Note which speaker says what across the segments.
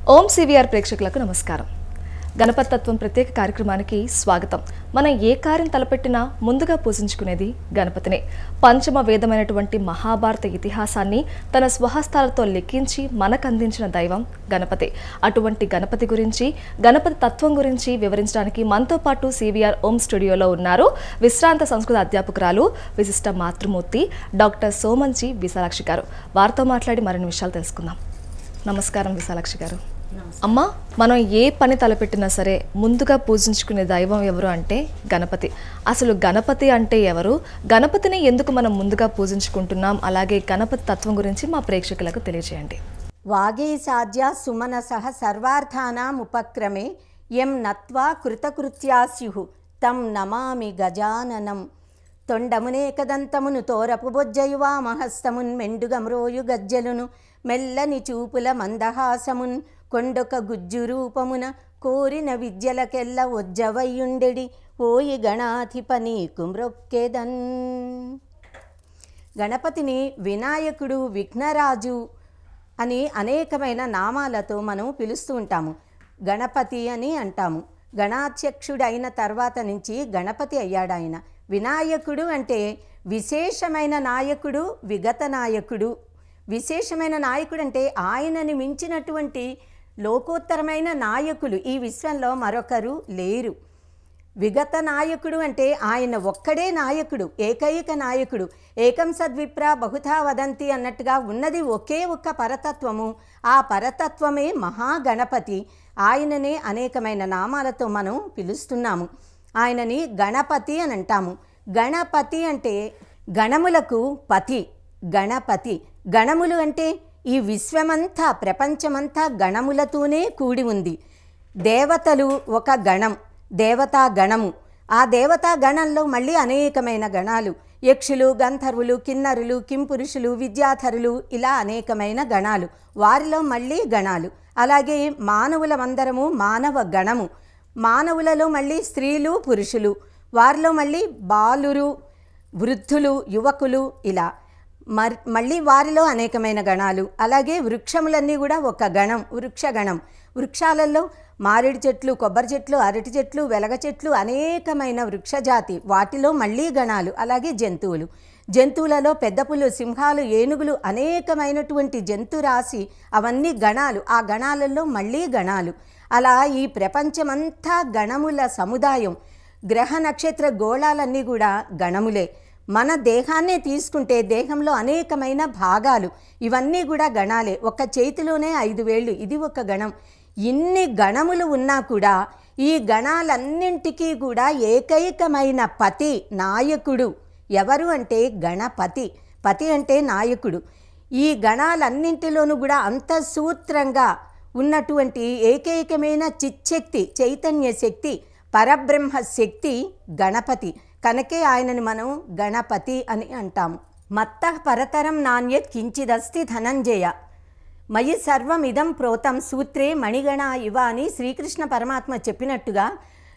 Speaker 1: ఓం CVR ప్రేక్షకులకు నమస్కారం గణపతి తత్వం ప్రత్యేక కార్యక్రమానికి స్వాగతం మనం ఏ కార్యం తలపెట్టినా ముందుగా పూజించుకునేది గణపతినే పంచమ వేదమైనటువంటి మహాభారత ఇతిహాసాన్ని తన స్వహస్తాలతో లెక్కించి మనకు అందించిన దైవం గణపతి అటువంటి గణపతి గురించి గణపతి తత్వం గురించి వివరించడానికి మనతో పాటు సివిఆర్ ఓం స్టూడియోలో ఉన్నారు విశ్రాంత సంస్కృత అధ్యాపకురాలు విశిష్ట మాతృమూర్తి డాక్టర్ సోమంచి విశాలాక్షి గారు వారితో మాట్లాడి మరిన్ని విషయాలు తెలుసుకుందాం నమస్కారం విశాలాక్షి గారు అమ్మ మనం ఏ పని తలపెట్టినా సరే ముందుగా పూజించుకునే దైవం ఎవరు అంటే గణపతి అసలు గణపతి అంటే ఎవరు గణపతిని ఎందుకు మనం ముందుగా పూజించుకుంటున్నాం అలాగే గణపతి తత్వం గురించి మా ప్రేక్షకులకు తెలియజేయండి
Speaker 2: వాగీసాధ్య సుమనసః సర్వార్థానాముపక్రమే యం నత్వా కృతకృత్యా స్యు తం నమామి గజాననం తొండమునేకదంతమును తోరపు బొజ్జయువా మహస్తమున్ మెండుగమ్రోయు గజ్జలును మెల్లని చూపుల మందహాసమున్ కొండొక గుజ్జు రూపమున కోరిన విద్యలకెల్ల ఒజ్జవయ్యుండెడి ఓయి గణాధిప నీకు మ్రొక్కెదన్ గణపతిని వినాయకుడు విఘ్నరాజు అని అనేకమైన నామాలతో మనం పిలుస్తూ ఉంటాము గణపతి అని అంటాము గణాధ్యక్షుడైన తర్వాత నుంచి గణపతి అయ్యాడు ఆయన వినాయకుడు అంటే విశేషమైన నాయకుడు విగత నాయకుడు విశేషమైన నాయకుడు అంటే ఆయనని మించినటువంటి లోకోత్తరమైన నాయకులు ఈ విశ్వంలో మరొకరు లేరు విగత నాయకుడు అంటే ఆయన ఒక్కడే నాయకుడు ఏకైక నాయకుడు ఏకం సద్విప్ర బహుధా వదంతి అన్నట్టుగా ఉన్నది ఒకే ఒక్క పరతత్వము ఆ పరతత్వమే మహాగణపతి ఆయననే అనేకమైన నామాలతో మనం పిలుస్తున్నాము ఆయనని గణపతి అని అంటాము గణపతి అంటే గణములకు పతి గణపతి గణములు అంటే ఈ విశ్వమంతా ప్రపంచమంతా గణములతోనే కూడి ఉంది దేవతలు ఒక గణం దేవతా గణము ఆ దేవతా గణంలో మళ్ళీ అనేకమైన గణాలు యక్షులు గంధర్వులు కిన్నరులు కింపురుషులు విద్యాధరులు ఇలా అనేకమైన గణాలు వారిలో మళ్ళీ గణాలు అలాగే మానవులమందరము మానవ గణము మానవులలో మళ్ళీ స్త్రీలు పురుషులు వారిలో మళ్ళీ బాలురు వృద్ధులు యువకులు ఇలా మర్ మళ్ళీ వారిలో అనేకమైన గణాలు అలాగే వృక్షములన్నీ కూడా ఒక గణం వృక్షగణం వృక్షాలలో మామిడి చెట్లు కొబ్బరి చెట్లు అరటి చెట్లు వెలగ చెట్లు అనేకమైన వృక్షజాతి వాటిలో మళ్ళీ గణాలు అలాగే జంతువులు జంతువులలో పెద్ద పులు సింహాలు ఏనుగులు అనేకమైనటువంటి జంతురాశి అవన్నీ గణాలు ఆ గణాలలో మళ్ళీ గణాలు అలా ఈ ప్రపంచమంతా గణముల సముదాయం గ్రహ నక్షత్ర గోళాలన్నీ కూడా గణములే మన దేహాన్నే తీసుకుంటే దేహంలో అనేకమైన భాగాలు ఇవన్నీ కూడా గణాలే ఒక చేతిలోనే ఐదు వేళ్ళు ఇది ఒక గణం ఇన్ని గణములు ఉన్నా కూడా ఈ గణాలన్నింటికీ కూడా ఏకైకమైన పతి నాయకుడు ఎవరు అంటే గణపతి పతి అంటే నాయకుడు ఈ గణాలన్నింటిలోనూ కూడా అంతసూత్రంగా ఉన్నటువంటి ఏకైకమైన చిచ్చక్తి చైతన్య శక్తి పరబ్రహ్మ శక్తి గణపతి కనుకే ఆయనని మనం గణపతి అని అంటాము మత్త పరతరం నాణ్యత్ కించిదస్తి ధనంజయ మయి సర్వం ఇదం ప్రోతం సూత్రే మణిగణ ఇవ అని శ్రీకృష్ణ పరమాత్మ చెప్పినట్టుగా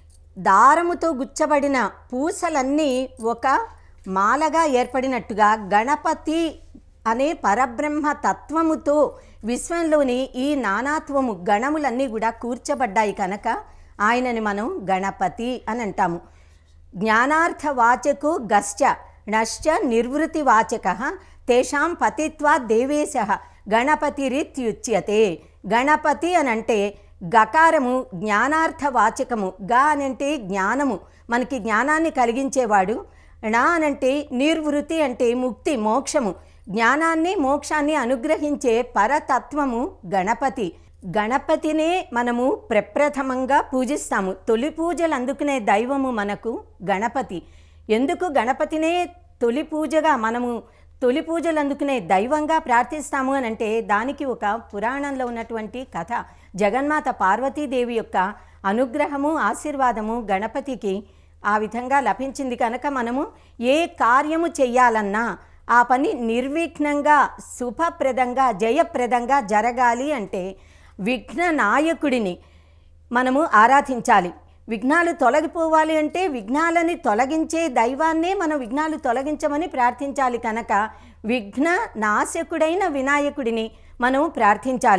Speaker 2: దారముతో గుచ్చబడిన పూసలన్నీ ఒక మాలగా ఏర్పడినట్టుగా గణపతి అనే పరబ్రహ్మ తత్వముతో విశ్వంలోని ఈ నానాత్వము గణములన్నీ కూడా కూర్చబడ్డాయి కనుక ఆయనని మనం గణపతి అని అంటాము జ్ఞానార్థ వాచకు గశ్చ నశ్చ నిర్వృతి వాచక తేషాం పతిత్వా దేవేశ గణపతిరిత్యుచ్యతే గణపతి అని అంటే గకారము జ్ఞానార్థ వాచకము గా అనంటే జ్ఞానము మనకి జ్ఞానాన్ని కలిగించేవాడు నా అనంటే నిర్వృతి అంటే ముక్తి మోక్షము జ్ఞానాన్ని మోక్షాన్ని అనుగ్రహించే పరతత్వము గణపతి గణపతినే మనము ప్రప్రథమంగా పూజిస్తాము తొలి పూజలు అందుకునే దైవము మనకు గణపతి ఎందుకు గణపతినే తొలి పూజగా మనము తొలి పూజలు అందుకునే దైవంగా ప్రార్థిస్తాము అని అంటే దానికి ఒక పురాణంలో ఉన్నటువంటి కథ జగన్మాత పార్వతీదేవి యొక్క అనుగ్రహము ఆశీర్వాదము గణపతికి ఆ విధంగా లభించింది కనుక మనము ఏ కార్యము చెయ్యాలన్నా ఆ పని నిర్విఘ్నంగా శుభప్రదంగా జయప్రదంగా జరగాలి అంటే విఘ్న నాయకుడిని మనము ఆరాధించాలి విఘ్నాలు తొలగిపోవాలి అంటే విఘ్నాలని తొలగించే దైవాన్నే మనం విఘ్నాలు తొలగించమని ప్రార్థించాలి కనుక విఘ్న నాశకుడైన వినాయకుడిని మనం ప్రార్థించాలి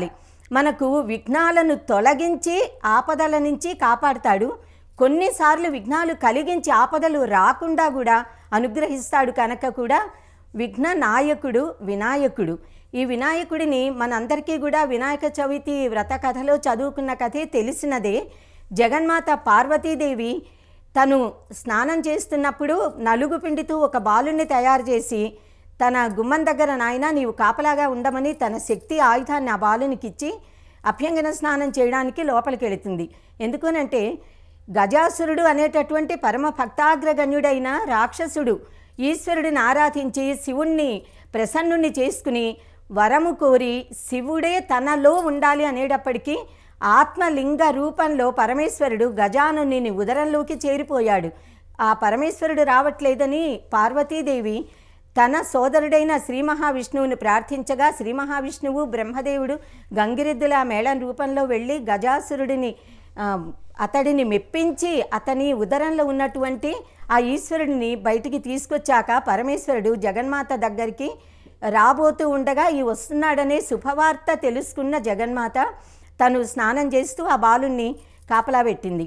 Speaker 2: మనకు విఘ్నాలను తొలగించి ఆపదల నుంచి కాపాడుతాడు కొన్నిసార్లు విఘ్నాలు కలిగించి ఆపదలు రాకుండా కూడా అనుగ్రహిస్తాడు కనుక కూడా విఘ్న నాయకుడు వినాయకుడు ఈ వినాయకుడిని మనందరికీ కూడా వినాయక చవితి వ్రత కథలో చదువుకున్న కథే తెలిసినదే జగన్మాత పార్వతీదేవి తను స్నానం చేస్తున్నప్పుడు నలుగు పిండితో ఒక బాలుని తయారు చేసి తన గుమ్మం దగ్గర నాయన నీవు కాపలాగా ఉండమని తన శక్తి ఆయుధాన్ని ఆ బాలునికి ఇచ్చి అభ్యంగన స్నానం చేయడానికి లోపలికి వెళుతుంది ఎందుకనంటే గజాసురుడు అనేటటువంటి పరమ భక్తాగ్రగణ్యుడైన రాక్షసుడు ఈశ్వరుడిని ఆరాధించి శివుణ్ణి ప్రసన్నుణ్ణి చేసుకుని వరము కోరి శివుడే తనలో ఉండాలి అనేటప్పటికీ ఆత్మలింగ రూపంలో పరమేశ్వరుడు గజానుని ఉదరంలోకి చేరిపోయాడు ఆ పరమేశ్వరుడు రావట్లేదని పార్వతీదేవి తన సోదరుడైన శ్రీ మహావిష్ణువుని ప్రార్థించగా శ్రీ మహావిష్ణువు బ్రహ్మదేవుడు గంగిరెద్దుల మేళం రూపంలో వెళ్ళి గజాసురుడిని ఆ, అతడిని మెప్పించి అతని ఉదరంలో ఉన్నటువంటి ఆ ఈశ్వరుడిని బయటికి తీసుకొచ్చాక పరమేశ్వరుడు జగన్మాత దగ్గరికి రాబోతూ ఉండగా ఈ వస్తున్నాడనే శుభవార్త తెలుసుకున్న జగన్మాత తను స్నానం చేస్తూ ఆ బాలుణ్ణి కాపలా పెట్టింది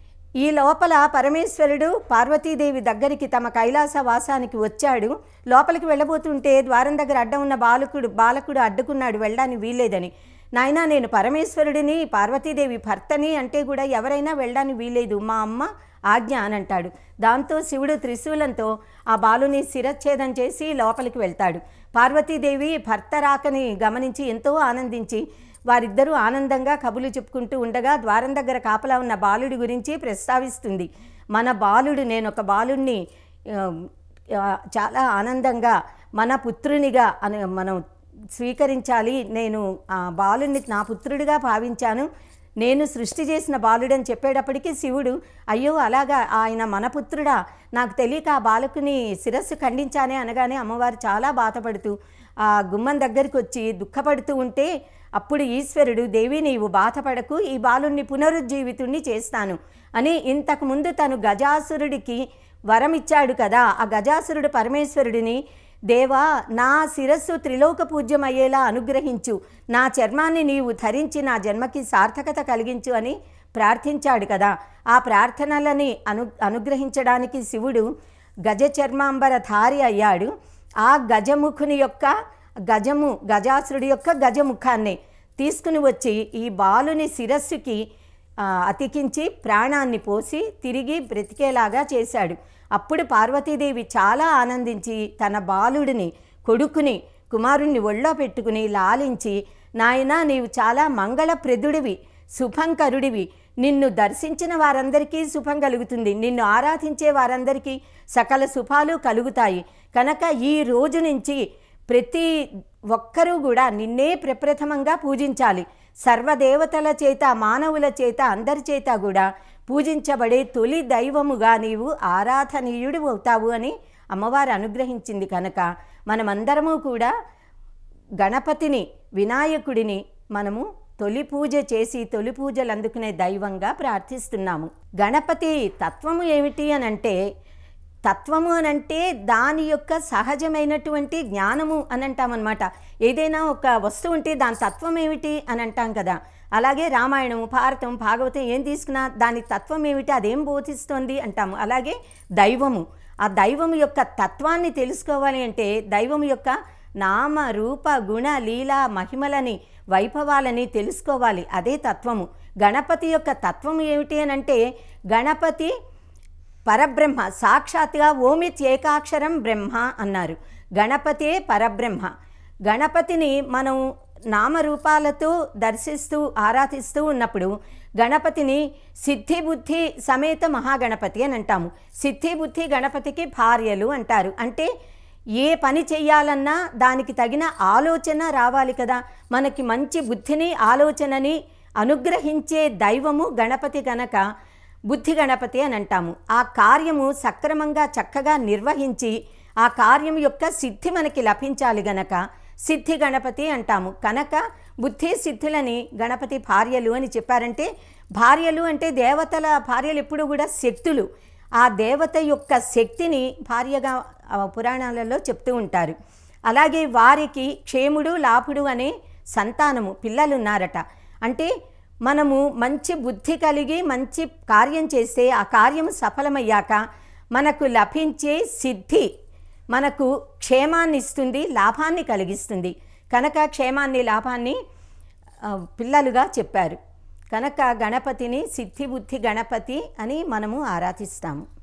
Speaker 2: ఈ లోపల పరమేశ్వరుడు పార్వతీదేవి దగ్గరికి తమ కైలాస వాసానికి వచ్చాడు లోపలికి వెళ్ళబోతుంటే ద్వారం దగ్గర అడ్డం ఉన్న బాలకుడు బాలకుడు అడ్డుకున్నాడు వెళ్ళడానికి వీల్లేదని నాయనా నేను పరమేశ్వరుడిని పార్వతీదేవి భర్తని అంటే కూడా ఎవరైనా వెళ్ళడానికి వీల్లేదు మా అమ్మ ఆజ్ఞ అని అంటాడు దాంతో శివుడు త్రిశూలంతో ఆ బాలుని శిరచ్ఛేదం చేసి లోపలికి వెళ్తాడు పార్వతీదేవి భర్త రాకని గమనించి ఎంతో ఆనందించి వారిద్దరూ ఆనందంగా కబులు చెప్పుకుంటూ ఉండగా ద్వారం దగ్గర కాపలా ఉన్న బాలుడి గురించి ప్రస్తావిస్తుంది మన బాలుడు నేను ఒక బాలుడిని ఆ, ఆ, చాలా ఆనందంగా మన పుత్రునిగా అని మనం స్వీకరించాలి నేను ఆ బాలుని నా పుత్రుడిగా భావించాను నేను సృష్టి చేసిన బాలుడని చెప్పేటప్పటికీ శివుడు అయ్యో అలాగా ఆయన మన పుత్రుడా నాకు తెలియక ఆ బాలకుని శిరస్సు ఖండించానే అనగానే అమ్మవారు చాలా బాధపడుతూ ఆ గుమ్మం దగ్గరికి వచ్చి దుఃఖపడుతూ ఉంటే అప్పుడు ఈశ్వరుడు దేవి నీవు బాధపడకు ఈ బాలుణ్ణి పునరుజ్జీవితుణ్ణి చేస్తాను అని ఇంతకు ముందు తను గజాసురుడికి వరం ఇచ్చాడు కదా ఆ గజాసురుడు పరమేశ్వరుడిని దేవా నా శిరస్సు త్రిలోక పూజ్యమయ్యేలా అనుగ్రహించు నా చర్మాన్ని నీవు ధరించి నా జన్మకి సార్థకత కలిగించు అని ప్రార్థించాడు కదా ఆ ప్రార్థనలని అను అనుగ్రహించడానికి శివుడు గజ చర్మాంబర ధారి అయ్యాడు ఆ గజముఖుని యొక్క గజము గజాసురుడి యొక్క గజముఖాన్ని తీసుకుని వచ్చి ఈ బాలుని శిరస్సుకి ఆ, అతికించి ప్రాణాన్ని పోసి తిరిగి బ్రతికేలాగా చేశాడు అప్పుడు పార్వతీదేవి చాలా ఆనందించి తన బాలుడిని కొడుకుని కుమారుణ్ణి ఒళ్ళో పెట్టుకుని లాలించి నాయనా నీవు చాలా మంగళప్రదుడివి శుభంకరుడివి నిన్ను దర్శించిన వారందరికీ శుభం కలుగుతుంది నిన్ను ఆరాధించే వారందరికీ సకల శుభాలు కలుగుతాయి కనుక ఈ రోజు నుంచి ప్రతి ఒక్కరూ కూడా నిన్నే ప్రప్రథమంగా పూజించాలి సర్వదేవతల చేత మానవుల చేత అందరి చేత కూడా పూజించబడే తొలి దైవముగా నీవు ఆరాధనీయుడు అవుతావు అని అమ్మవారు అనుగ్రహించింది కనుక మనమందరము కూడా గణపతిని వినాయకుడిని మనము తొలి పూజ చేసి తొలి పూజలు అందుకునే దైవంగా ప్రార్థిస్తున్నాము గణపతి తత్వము ఏమిటి అని అంటే తత్వము అని అంటే దాని యొక్క సహజమైనటువంటి జ్ఞానము అని అంటామన్నమాట ఏదైనా ఒక వస్తువు ఉంటే దాని తత్వం ఏమిటి అని అంటాం కదా అలాగే రామాయణం భారతం భాగవతం ఏం తీసుకున్నా దాని తత్వం ఏమిటి అదేం బోధిస్తోంది అంటాము అలాగే దైవము ఆ దైవం యొక్క తత్వాన్ని తెలుసుకోవాలి అంటే దైవం యొక్క నామ రూప గుణ లీల మహిమలని వైభవాలని తెలుసుకోవాలి అదే తత్వము గణపతి యొక్క తత్వం ఏమిటి అని అంటే గణపతి పరబ్రహ్మ సాక్షాత్గా ఓమిత్ ఏకాక్షరం బ్రహ్మ అన్నారు గణపతే పరబ్రహ్మ గణపతిని మనం నామరూపాలతో దర్శిస్తూ ఆరాధిస్తూ ఉన్నప్పుడు గణపతిని సిద్ధి బుద్ధి సమేత మహాగణపతి అని అంటాము సిద్ధి బుద్ధి గణపతికి భార్యలు అంటారు అంటే ఏ పని చెయ్యాలన్నా దానికి తగిన ఆలోచన రావాలి కదా మనకి మంచి బుద్ధిని ఆలోచనని అనుగ్రహించే దైవము గణపతి గనక బుద్ధి గణపతి అని అంటాము ఆ కార్యము సక్రమంగా చక్కగా నిర్వహించి ఆ కార్యం యొక్క సిద్ధి మనకి లభించాలి గనక సిద్ధి గణపతి అంటాము కనుక బుద్ధి సిద్ధులని గణపతి భార్యలు అని చెప్పారంటే భార్యలు అంటే దేవతల భార్యలు ఎప్పుడు కూడా శక్తులు ఆ దేవత యొక్క శక్తిని భార్యగా ఆ, పురాణాలలో చెప్తూ ఉంటారు అలాగే వారికి క్షేముడు లాభుడు అనే సంతానము పిల్లలు ఉన్నారట అంటే మనము మంచి బుద్ధి కలిగి మంచి కార్యం చేస్తే ఆ కార్యం సఫలమయ్యాక మనకు లభించే సిద్ధి మనకు క్షేమాన్ని ఇస్తుంది లాభాన్ని కలిగిస్తుంది కనుక క్షేమాన్ని లాభాన్ని ఆ, పిల్లలుగా చెప్పారు కనుక గణపతిని సిద్ధి బుద్ధి గణపతి అని మనము ఆరాధిస్తాము